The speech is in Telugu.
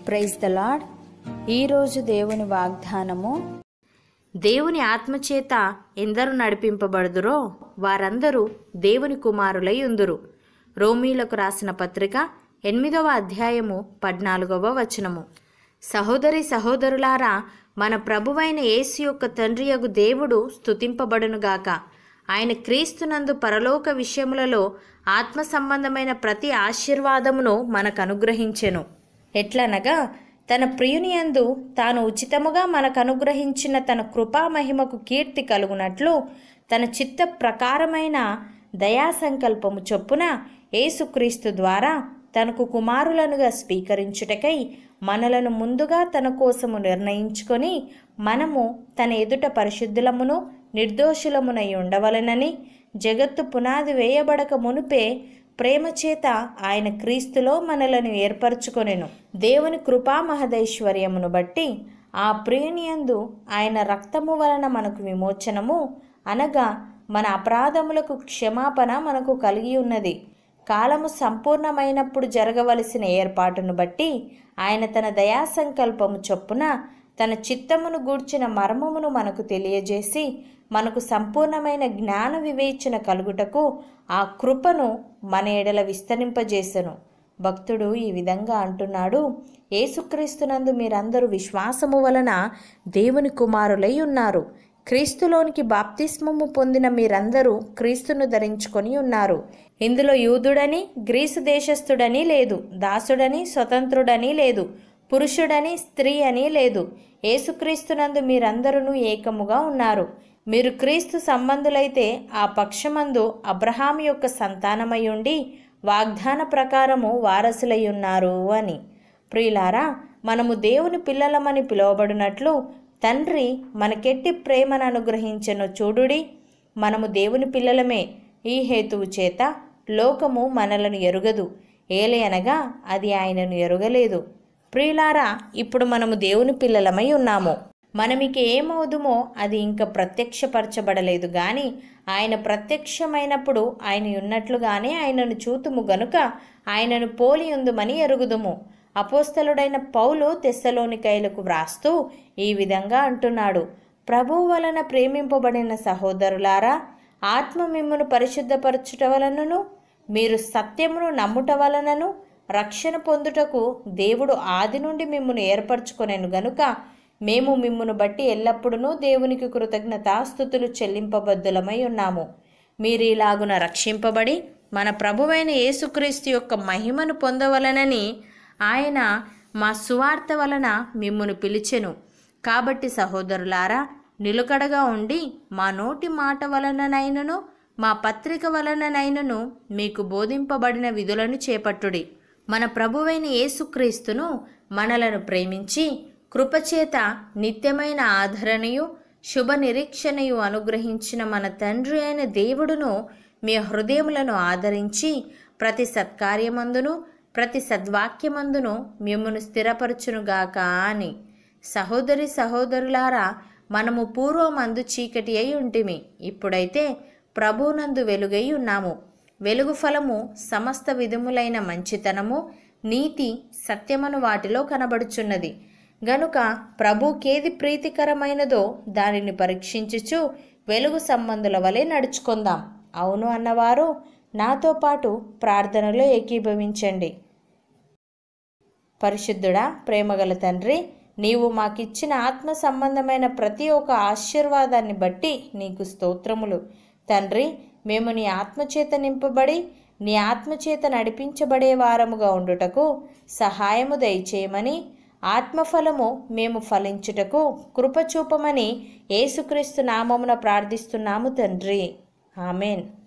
ప్రైజ్ ద లాడ్ ఈరోజు దేవుని వాగ్దానము దేవుని ఆత్మచేత ఎందరు నడిపింపబడుదురో వారందరూ దేవుని కుమారులై ఉందురు రోమీలకు రాసిన పత్రిక ఎనిమిదవ అధ్యాయము పద్నాలుగవ వచనము సహోదరి సహోదరులారా మన ప్రభువైన యేసు యొక్క తండ్రియగు దేవుడు స్తుతింపబడునుగాక ఆయన క్రీస్తునందు పరలోక విషయములలో ఆత్మ సంబంధమైన ప్రతి ఆశీర్వాదమును మనకు అనుగ్రహించెను ఎట్లనగా తన ప్రియుని యందు తాను ఉచితముగా మనకు అనుగ్రహించిన తన కృపా మహిమకు కీర్తి కలుగునట్లు తన చిత్త ప్రకారమైన దయా సంకల్పము చొప్పున యేసుక్రీస్తు ద్వారా తనకు కుమారులనుగా స్వీకరించుటకై మనలను ముందుగా తన కోసము నిర్ణయించుకొని మనము తన ఎదుట పరిశుద్ధులమును నిర్దోషులమునై ఉండవలెనని జగత్తు పునాది వేయబడక మునుపే ప్రేమ చేత ఆయన క్రీస్తులో మనలను ఏర్పరచుకొనెను దేవుని కృపా మహదైశ్వర్యమును బట్టి ఆ ప్రియునియందు ఆయన రక్తము వలన మనకు విమోచనము అనగా మన అపరాధములకు క్షమాపణ మనకు కలిగి ఉన్నది కాలము సంపూర్ణమైనప్పుడు జరగవలసిన ఏర్పాటును బట్టి ఆయన తన దయా సంకల్పము చొప్పున తన చిత్తమును గూర్చిన మర్మమును మనకు తెలియజేసి మనకు సంపూర్ణమైన జ్ఞాన వివేచన కలుగుటకు ఆ కృపను మన ఎడల విస్తరింపజేసెను భక్తుడు ఈ విధంగా అంటున్నాడు యేసుక్రీస్తునందు మీరందరూ విశ్వాసము వలన దేవుని కుమారులై ఉన్నారు క్రీస్తులోనికి బాప్తిస్మము పొందిన మీరందరూ క్రీస్తును ధరించుకొని ఉన్నారు ఇందులో యూదుడని గ్రీసు దేశస్థుడని లేదు దాసుడని స్వతంత్రుడని లేదు పురుషుడని స్త్రీ అని లేదు యేసుక్రీస్తునందు మీరందరూ ఏకముగా ఉన్నారు మీరు క్రీస్తు సంబంధులైతే ఆ పక్షమందు అబ్రహాం యొక్క సంతానమై ఉండి వాగ్దాన ప్రకారము వారసులై ఉన్నారు అని ప్రియులారా మనము దేవుని పిల్లలమని పిలువబడినట్లు తండ్రి మనకెట్టి ప్రేమను అనుగ్రహించెను చూడుడి మనము దేవుని పిల్లలమే ఈ హేతువు చేత లోకము మనలను ఎరుగదు ఏలయనగా అది ఆయనను ఎరుగలేదు ప్రియులారా ఇప్పుడు మనము దేవుని పిల్లలమై ఉన్నాము మనమిక ఏమవుదుమో అది ఇంకా ప్రత్యక్షపరచబడలేదు గాని ఆయన ప్రత్యక్షమైనప్పుడు ఆయన ఉన్నట్లుగానే ఆయనను చూతుము గనుక ఆయనను పోలి ఉందుమని ఎరుగుదుము అపోస్తలుడైన పౌలు తెస్సలోనికైలకు వ్రాస్తూ ఈ విధంగా అంటున్నాడు ప్రభువు వలన ప్రేమింపబడిన సహోదరులారా ఆత్మ మిమ్మును పరిశుద్ధపరచుట వలనను మీరు సత్యమును నమ్ముట వలనను రక్షణ పొందుటకు దేవుడు ఆది నుండి మిమ్మును ఏర్పరచుకొనెను గనుక మేము మిమ్మును బట్టి ఎల్లప్పుడూ దేవునికి కృతజ్ఞతాస్థుతులు చెల్లింపబద్దులమై ఉన్నాము మీరు ఇలాగున రక్షింపబడి మన ప్రభువైన యేసుక్రీస్తు యొక్క మహిమను పొందవలనని ఆయన మా సువార్త వలన మిమ్మును పిలిచెను కాబట్టి సహోదరులారా నిలుకడగా ఉండి మా నోటి మాట వలననైనను మా పత్రిక వలననైనను మీకు బోధింపబడిన విధులను చేపట్టుడి మన ప్రభువైన యేసుక్రీస్తును మనలను ప్రేమించి కృపచేత నిత్యమైన ఆదరణయు శుభ నిరీక్షణయు అనుగ్రహించిన మన తండ్రి అయిన దేవుడును మీ హృదయములను ఆదరించి ప్రతి సత్కార్యమందును ప్రతి సద్వాక్యమందును మిమ్మును స్థిరపరచునుగాక అని సహోదరి సహోదరులారా మనము పూర్వమందు చీకటి అయి ఉంటిమి ఇప్పుడైతే ప్రభునందు వెలుగై ఉన్నాము వెలుగు ఫలము సమస్త విధములైన మంచితనము నీతి సత్యమను వాటిలో కనబడుచున్నది గనుక ప్రభుకేది ప్రీతికరమైనదో దానిని పరీక్షించుచు వెలుగు సంబంధుల వలె నడుచుకుందాం అవును అన్నవారు నాతో పాటు ప్రార్థనలో ఏకీభవించండి పరిశుద్ధుడా ప్రేమగల తండ్రి నీవు మాకిచ్చిన ఆత్మ సంబంధమైన ప్రతి ఒక్క ఆశీర్వాదాన్ని బట్టి నీకు స్తోత్రములు తండ్రి మేము నీ ఆత్మచేత నింపబడి నీ ఆత్మచేత నడిపించబడే వారముగా ఉండుటకు సహాయము దయచేయమని ఆత్మఫలము మేము ఫలించుటకు కృపచూపమని యేసుక్రీస్తు నామమున ప్రార్థిస్తున్నాము తండ్రి ఆమెన్